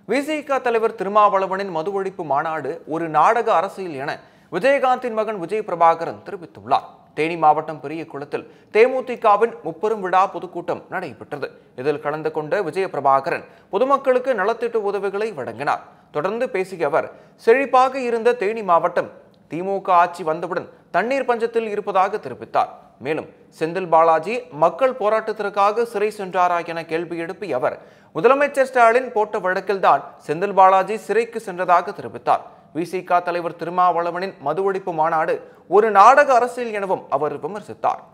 விசிக தலைவர் திருமாவளவனின் மது ஒழிப்பு மாநாடு ஒரு நாடக அரசியல் என விஜயகாந்தின் மகன் விஜய் பிரபாகரன் தெரிவித்துள்ளார் தேனி மாவட்டம் பெரிய குளத்தில் தேமுதிகவின் முப்பெரும் விழா பொதுக்கூட்டம் நடைபெற்றது இதில் கலந்து கொண்ட விஜய பிரபாகரன் பொதுமக்களுக்கு நலத்திட்ட உதவிகளை வழங்கினார் தொடர்ந்து பேசிய அவர் செழிப்பாக இருந்த தேனி மாவட்டம் திமுக ஆட்சி வந்தவுடன் தண்ணீர் பஞ்சத்தில் இருப்பதாக தெரிவித்தார் மேலும் செந்தில் பாலாஜி மக்கள் போராட்டத்திற்காக சிறை சென்றாரா என கேள்வி எழுப்பிய அவர் முதலமைச்சர் ஸ்டாலின் போட்ட வழக்கில்தான் செந்தில் பாலாஜி சிறைக்கு சென்றதாக தெரிவித்தார் விசிக தலைவர் திருமாவளவனின் மது ஒழிப்பு மாநாடு ஒரு நாடக அரசியல் எனவும் அவர் விமர்சித்தார்